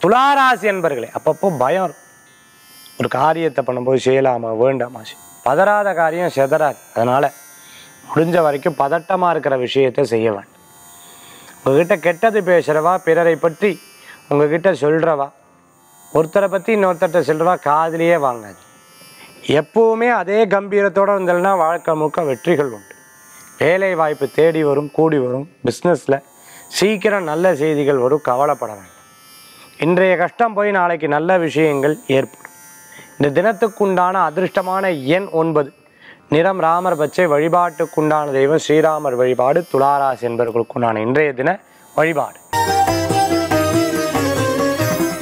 துளாராசி என்பர்களே அப்பப்போ பயம் இருக்கும். ஒரு காரியத்தை பண்ணும்போது செய்யலாமா வேண்டாமா செய்- பதறாத காரியம் செதறாது அதனால முடிஞ்ச வரைக்கும் பதட்டமாக இருக்கிற விஷயத்தை செய்ய வேண்டும் உங்ககிட்ட கெட்டது பேசுகிறவா பிறரை பற்றி உங்ககிட்ட சொல்கிறவா ஒருத்தரை பற்றி இன்னொருத்தர்கிட்ட சொல்கிறவா காதுலயே வாங்காது எப்பவுமே அதே கம்பீரத்தோடு இருந்ததுன்னா வாழ்க்கை முழுக்க வெற்றிகள் உண்டு வேலை வாய்ப்பு தேடி வரும் கூடி வரும் பிஸ்னஸில் சீக்கிரம் நல்ல செய்திகள் வரும் கவலைப்பட வேண்டாம் இன்றைய கஷ்டம் போய் நாளைக்கு நல்ல விஷயங்கள் ஏற்படும் இந்த தினத்துக்குண்டான அதிர்ஷ்டமான எண் ஒன்பது நிறம் ராமர் பச்சை வழிபாட்டுக்குண்டான தெய்வம் ஸ்ரீராமர் வழிபாடு துளாராசி என்பவர்களுக்குண்டான இன்றைய தின வழிபாடு